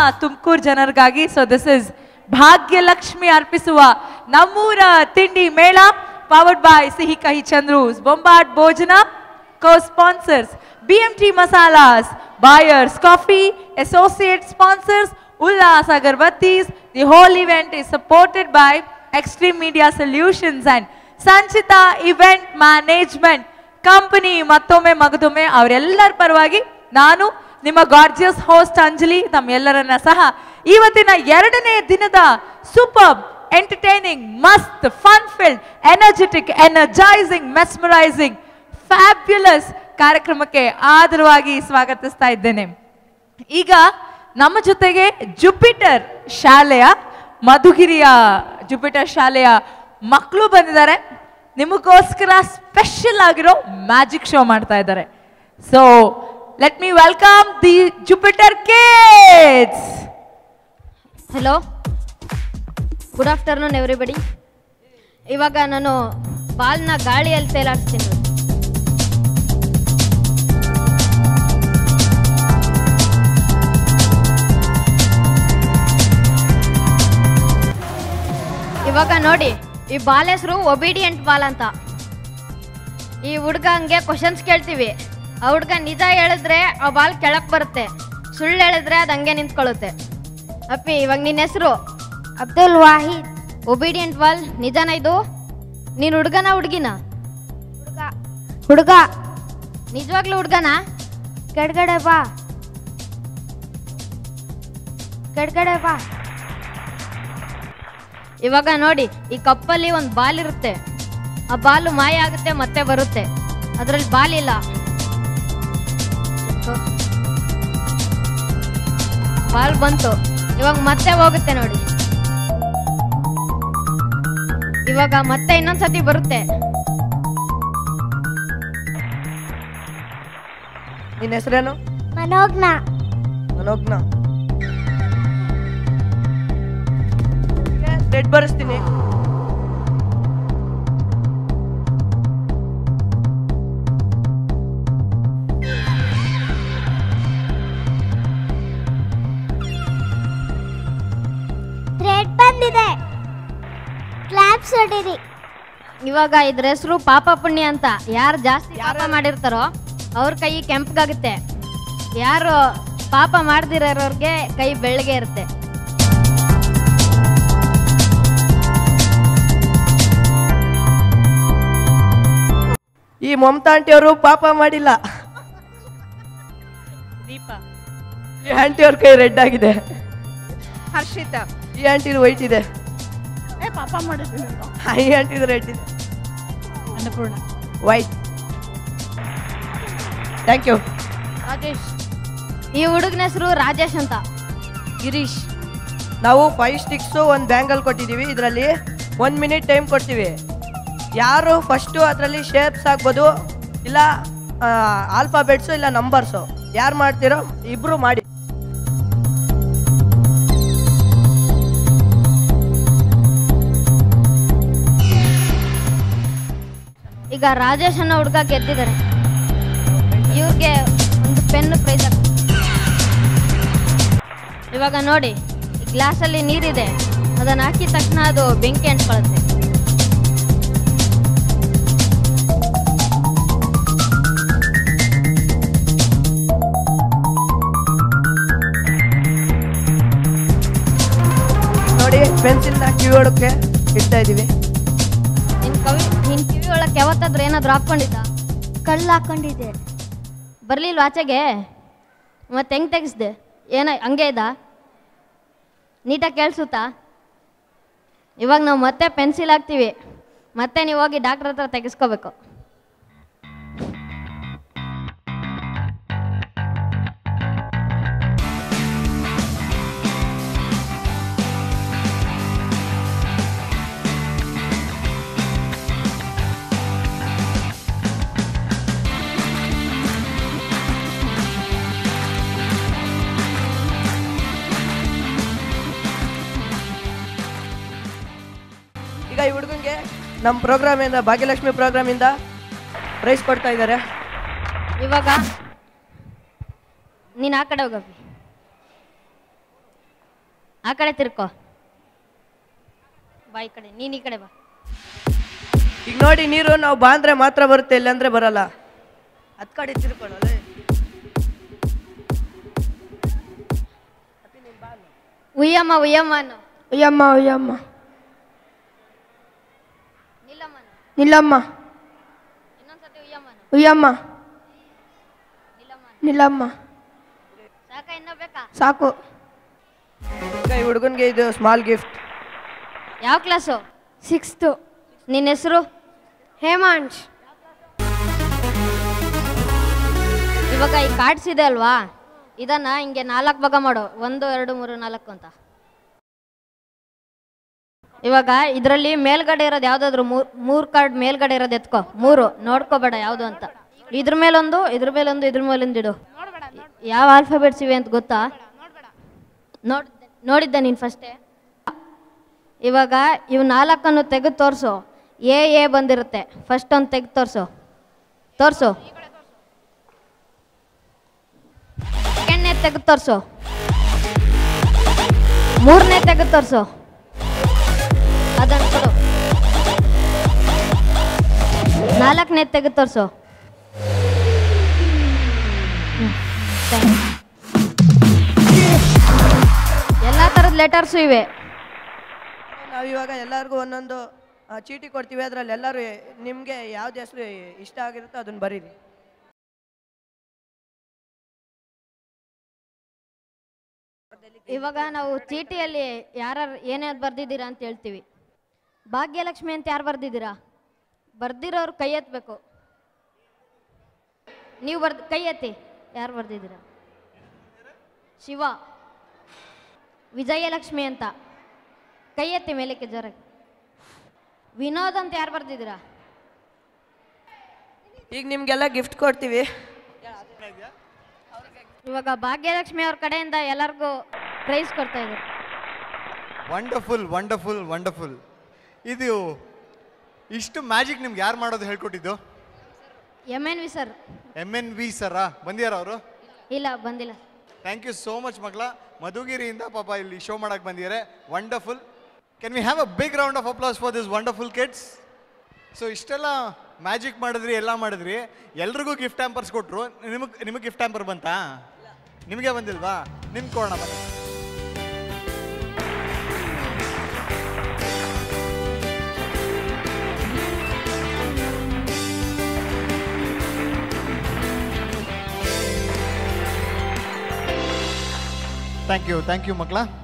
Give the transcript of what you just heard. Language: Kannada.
ತುಮಕೂರು ಜನರಿಗಾಗಿ ಸೊ ದಿಸ್ ಇಸ್ ಭಾಗ್ಯಲಕ್ಷ್ಮಿ ಅರ್ಪಿಸುವ ನಮ್ಮೂರ ತಿಂಡಿ ಮೇಳ ಪವರ್ಡ್ ಬೈ ಸಿಹಿ ಕಹಿ ಚಂದ್ರೂಸ್ ಬೊಂಬಾಟ್ ಭೋಜನ co-sponsors BMT Masalas, buyers coffee, associate sponsors Ullas Agarbattis. The whole event is supported by Extreme Media Solutions and Sanchita Event Management company ಮತ್ತೊಮ್ಮೆ ಮಗದೊಮ್ಮೆ ಅವರೆಲ್ಲರ ಪರವಾಗಿ ನಾನು ನಿಮ್ಮ ಗಾರ್ಜಿಯಸ್ ಹೋಸ್ಟ್ ಅಂಜಲಿ ತಮ್ಮೆಲ್ಲರನ್ನ ಸಹ ಇವತ್ತಿನ ಎರಡನೇ ದಿನದ ಸೂಪರ್ ಎಂಟರ್ಟೈನಿಂಗ್ ಮಸ್ತ್ fun filled energetic energising mesmerising fabulous ಕಾರ್ಯಕ್ರಮಕ್ಕೆ ಆದರವಾಗಿ ಸ್ವಾಗತಿಸ್ತಾ ಇದ್ದೇನೆ ಈಗ ನಮ್ಮ ಜೊತೆಗೆ ಜುಪಿಟರ್ ಶಾಲೆಯ ಮಧುಗಿರಿಯ ಜುಪಿಟರ್ ಶಾಲೆಯ ಮಕ್ಕಳು ಬಂದಿದ್ದಾರೆ ನಿಮಗೋಸ್ಕರ ಸ್ಪೆಷಲ್ ಆಗಿರೋ ಮ್ಯಾಜಿಕ್ ಶೋ ಮಾಡ್ತಾ ಇದ್ದಾರೆ so let me welcome the Jupiter Kates hello good afternoon everybody ಇವಾಗ ನಾನು ಬಾಲ್ನ ಗಾಳಿಯಲ್ಲಿ ತೇಲಾಡ್ತೀನಿ ಇವಾಗ ನೋಡಿ ಈ ಬಾಲ್ ಹೆಸರು ಒಬಿಡಿಯಂಟ್ ಬಾಲ್ ಅಂತ ಈ ಹುಡ್ಗ ಹಂಗೆ ಕ್ವಶನ್ಸ್ ಕೇಳ್ತೀವಿ ಆ ಹುಡ್ಗ ನಿಜ ಹೇಳಿದ್ರೆ ಆ ಬಾಲ್ ಕೆಳಕ್ ಬರುತ್ತೆ ಸುಳ್ಳು ಹೇಳಿದ್ರೆ ಅದು ಹಂಗೆ ನಿಂತ್ಕೊಳ್ಳುತ್ತೆ ಅಪ್ಪಿ ಇವಾಗ ನಿನ್ನ ಹೆಸರು ಅಬ್ದುಲ್ ವಾಹಿದ್ ಒಬಿಡಿಯಂಟ್ ಬಾಲ್ ನಿಜಾನ ಇದು ನೀನು ಹುಡ್ಗನ ಹುಡ್ಗಿನ ಹುಡ್ಗ ನಿಜವಾಗ್ಲೂ ಹುಡ್ಗನ ಕೆಳಗಡೆ ಬಾ ಕೆಳಗಡೆ ಬಾ ಇವಾಗ ನೋಡಿ ಈ ಕಪ್ಪಲ್ಲಿ ಒಂದು ಬಾಲ್ ಇರುತ್ತೆ ಆ ಬಾಲು ಮಾಯ ಆಗುತ್ತೆ ಮತ್ತೆ ಬರುತ್ತೆ ಅದ್ರಲ್ಲಿ ಬಾಲ್ ಇಲ್ಲ ಬಾಲ್ ಬಂತು ಇವಾಗ ಮತ್ತೆ ಹೋಗುತ್ತೆ ನೋಡಿ ಇವಾಗ ಮತ್ತೆ ಇನ್ನೊಂದ್ಸತಿ ಬರುತ್ತೆ ನಿನ್ನ ಹೆಸರೇನು ಮನೋಜ್ಞ ಮನೋಜ್ಞ ರೆಡ್ ಬರೆಸ್ತೀನಿ ರೆಡ್ ಬಂದಿದೆ ಕ್ಲಾಪ್ಸ್ ಹೊಡಿರಿ ಇವಾಗ ಇದ್ರ ಹೆಸರು ಪಾಪ ಪುಣ್ಯ ಅಂತ ಯಾರು ಜಾಸ್ತಿ ಪಾಪ ಮಾಡಿರ್ತಾರೋ ಅವ್ರ ಕೈ ಕೆಂಪಗಾಗುತ್ತೆ ಯಾರು ಪಾಪ ಮಾಡ್ದಿರೋರ್ಗೆ ಕೈ ಬೆಳ್ಳಗೆ ಇರುತ್ತೆ ಈ ಮಮತಾ ಆಂಟಿ ಅವರು ಪಾಪ ಮಾಡಿಲ್ಲ ದೀಪ ಈ ಆಂಟಿ ಅವ್ರ ಕೈ ರೆಡ್ ಆಗಿದೆ ಹರ್ಷಿತಾ ಈ ಆಂಟಿ ವೈಟ್ ಇದೆ ಏ ಪಾಪ ಮಾಡಿದ್ದೀನಿ ಈ ಆಂಟಿ ರೆಡ್ ಇದೆ Annapurna white thank you Rajesh ಈ ಹುಡುಗನ ಹೆಸರು ರಾಜೇಶ್ ಅಂತ ಗಿರೀಶ್ ನಾವು ಫೈವ್ ಸ್ಟಿಕ್ಸು ಒಂದು ಬ್ಯಾಂಗಲ್ ಕೊಟ್ಟಿದ್ದೀವಿ ಇದರಲ್ಲಿ ಒಂದು ಮಿನಿಟ್ ಟೈಮ್ ಕೊಡ್ತೀವಿ ಯಾರು ಫಸ್ಟು ಅದರಲ್ಲಿ ಶೇಪ್ಸ್ ಆಗ್ಬೋದು ಇಲ್ಲ ಆಲ್ಫಾಬೆಟ್ಸು ಇಲ್ಲ ನಂಬರ್ಸು ಯಾರು ಮಾಡ್ತೀರೋ ಇಬ್ರು ಮಾಡಿ ಈಗ ರಾಜೇಶ್ ಅನ್ನೋ ಹುಡುಗ ಗೆದ್ದಿದ್ದಾರೆ ಇವ್ರಿಗೆ ಒಂದು ಪೆನ್ ಪ್ರೈಸ್ ಇವಾಗ ನೋಡಿ ಈ ಗ್ಲಾಸಲ್ಲಿ ನೀರಿದೆ ಅದನ್ನ ಹಾಕಿದ ತಕ್ಷಣ ಅದು ಬೆಂಕಿ ಅಂಟ್ಕೊಳ್ಳುತ್ತೆ ನೋಡಿ ಪೆನ್ಸಿಲ್ನ ಕಿವಿಯೋಡಕ್ಕೆ ಇಡ್ತಾ ಇದ್ದೀವಿ ನಿನ್ ಕವಿ ನಿನ್ ಕಿವಿ ಒಳಗೆ ಯಾವತ್ತಾದ್ರೂ ಏನಾದ್ರು ಹಾಕೊಂಡಿದ್ದ ಕಳ್ಳು ಹಾಕೊಂಡಿದ್ದೆ ಬರ್ಲಿಲ್ವ ಆಚೆಗೆ ಮತ್ತೆ ಹೆಂಗ್ ತೆಗಿಸ್ದೆ ಏನ ಹಂಗೆ ಇದ್ದ ನೀಟಾಗಿ ಕೇಳಿಸುತ್ತಾ ಇವಾಗ ನಾವು ಮತ್ತೆ ಪೆನ್ಸಿಲ್ ಹಾಕ್ತೀವಿ ಮತ್ತೆ ನೀವು ಹೋಗಿ ಡಾಕ್ಟ್ರ್ ಹತ್ರ ತೆಗೆಸ್ಕೋಬೇಕು ಈಗ ಈ ಹುಡುಗಂಗೆ ನಮ್ಮ ಪ್ರೋಗ್ರಾಮಿಂದ ಭಾಗ್ಯಲಕ್ಷ್ಮಿ ಪ್ರೋಗ್ರಾಮಿಂದ ಪ್ರೈಸ್ ಕೊಡ್ತಾ ಇದ್ದಾರೆ ಇವಾಗ ನೀನು ಆ ಕಡೆ ಹೋಗಪ್ಪಿ ಆ ಕಡೆ ತಿರ್ಕೋ ಬಾ ಈ ಕಡೆ ನೀನ್ ಈ ಕಡೆ ಬಾ ಈಗ ನೋಡಿ ನೀರು ನಾವು ಬಾಂದ್ರೆ ಮಾತ್ರ ಬರುತ್ತೆ ಇಲ್ಲಾಂದ್ರೆ ಬರಲ್ಲ ಹತ್ ಕಡೆ ತಿರ್ಕೊಳ್ಳಲ್ಲ ಉಯ್ಯಮ್ಮ ಉಯ್ಯಮ್ಮ ಅನ್ನು ಉಯ್ಯಮ್ಮ ಉಯ್ಯಮ್ಮ ನಿಲ್ಲಮ್ಮ ಅನ್ನು. ನಿಲ್ಲಮ್ಮ ಇನ್ನೊಂದ್ಸತಿ ಉಯ್ಯಮ್ಮ ಅನ್ನು. ಉಯ್ಯಮ್ಮ ನಿಲ್ಲಮ್ಮ ಅನ್ನು. ನಿಲ್ಲಮ್ಮ ಸಾಕ ಇನ್ನೂ ಬೇಕಾ ಸಾಕು ಈಗ ಈ ಹುಡುಗನ್ಗೆ ಇದು ಸ್ಮಾಲ್ ಗಿಫ್ಟ್ ಯಾವ ಕ್ಲಾಸು ಸಿಕ್ಸ್ತು ನಿನ್ನ ಹೆಸರು ಹೇಮಾಂಶ್ ಇವಾಗ ಈ ಕಾರ್ಡ್ಸ್ ಇದೆ ಅಲ್ವಾ ಇದನ್ನ ಹಿಂಗೆ ನಾಲ್ಕು ಭಾಗ ಮಾಡು ಒಂದು ಎರಡು ಮೂರು ನಾಲ್ಕು ಅಂತ ಇವಾಗ ಇದರಲ್ಲಿ ಮೇಲ್ಗಡೆ ಇರೋದು ಯಾವ್ದಾದ್ರು ಮೂರ್ ಮೂರ್ ಕಾರ್ಡ್ ಮೇಲ್ಗಡೆ ಇರೋದು ಎತ್ಕೋ ಮೂರು ನೋಡ್ಕೋಬೇಡ ಯಾವುದು ಅಂತ ಇದ್ರ ಮೇಲೊಂದು ಇದ್ರ ಮೇಲೊಂದು ಇದ್ರ ಮೇಲೊಂದು ಇಡು ಯಾವ ಆಲ್ಫಾಬೆಟ್ಸ್ ಇವೆ ಅಂತ ಗೊತ್ತಾ ನೋಡ್ ನೋಡಿದ್ದೆ ನೀನು ಫಸ್ಟೇ ಇವಾಗ ಇವು ನಾಲ್ಕನ್ನು ತೆಗೆದು ತೋರಿಸು ಎ ಎ ಬಂದಿರುತ್ತೆ ಫಸ್ಟ್ ಒಂದು ತೆಗೆದು ತೋರಿಸು ತೋರಿಸು ಸೆಕೆಂಡ್ನೇ ತೆಗೆದು ತೋರಿಸು ಮೂರನೇ ತೆಗೆದು ತೋರಿಸು ಅದನ್ನು ಕೊಡು ನಾಲ್ಕನೇ ತೆಗೆದು ತೋರಿಸು ಎಲ್ಲ ಥರದ ಲೆಟರ್ಸು ಇವೆ ನಾವು ಇವಾಗ ಎಲ್ಲರಿಗೂ ಒಂದೊಂದು ಆ, ಚೀಟಿ ಕೊಡ್ತೀವಿ ಅದ್ರಲ್ಲಿ ಎಲ್ಲರೂ ನಿಮಗೆ ಯಾವ್ದು ಹೆಸರು ಇಷ್ಟ ಆಗಿರುತ್ತೋ ಅದನ್ನ ಬರೀರಿ ಇವಾಗ ನಾವು ಚೀಟಿಯಲ್ಲಿ ಯಾರು ಏನೇನು ಬರ್ದಿದ್ದೀರಾ ಅಂತ ಹೇಳ್ತೀವಿ ಭಾಗ್ಯಲಕ್ಷ್ಮಿ ಅಂತ ಯಾರು ಬರ್ದಿದ್ದೀರಾ ಬರ್ದಿರೋರು ಕೈ ಎತ್ತಬೇಕು ನೀವು ಬರ್ದು ಕೈ ಎತ್ತಿ ಯಾರು ಬರ್ದಿದ್ದೀರಾ ಶಿವ ವಿಜಯಲಕ್ಷ್ಮಿ ಅಂತ ಕೈ ಎತ್ತಿ ಮೇಲಕ್ಕೆ ಜೋರಾಗಿ ವಿನೋದ್ ಅಂತ ಯಾರು ಬರ್ದಿದ್ದೀರಾ ಈಗ ನಿಮಗೆಲ್ಲ ಗಿಫ್ಟ್ ಕೊಡ್ತೀವಿ ಇವಾಗ ಭಾಗ್ಯಲಕ್ಷ್ಮಿ ಅವ್ರ ಕಡೆಯಿಂದ ಎಲ್ಲರಿಗೂ ಪ್ರೈಸ್ ಕೊಡ್ತಾ ಇದ್ದಾರೆ ವಂಡರ್ಫುಲ್ ವಂಡರ್ಫುಲ್ ವಂಡರ್ಫುಲ್ ಇದು ಇಷ್ಟು ಮ್ಯಾಜಿಕ್ ನಿಮ್ಗೆ ಯಾರು ಮಾಡೋದು ಹೇಳ್ಕೊಟ್ಟಿದ್ದು M N V sir M N V ಸರಾ ಬಂದಿಯಾರ ಅವರು ಇಲ್ಲ ಬಂದಿಲ್ಲ ಥ್ಯಾಂಕ್ ಯು ಸೋ ಮಚ್ ಮಗ್ಲ ಮಧುಗಿರಿಯಿಂದ ಪಾಪ ಇಲ್ಲಿ ಶೋ ಮಾಡಕ್ಕೆ ಬಂದಿದ್ದಾರೆ wonderful can we have a big round of applause for this wonderful kids so ಇಷ್ಟೆಲ್ಲ ಮ್ಯಾಜಿಕ್ ಮಾಡಿದ್ರಿ ಎಲ್ಲ ಮಾಡಿದ್ರಿ ಎಲ್ರಿಗೂ ಗಿಫ್ಟ್ ಟ್ಯಾಂಪರ್ಸ್ ಕೊಟ್ಟರು ನಿಮಗೆ ನಿಮಗೆ ಗಿಫ್ಟ್ ಟ್ಯಾಂಪರ್ ಬಂತಾ ನಿಮಗೆ ಬಂದಿಲ್ವಾ ನಿಮ್ಗೆ ಕೊಡೋಣ ಬನ್ನಿ ಥ್ಯಾಂಕ್ ಯು ಥ್ಯಾಂಕ್ ಯು ಮಕ್ಕಳ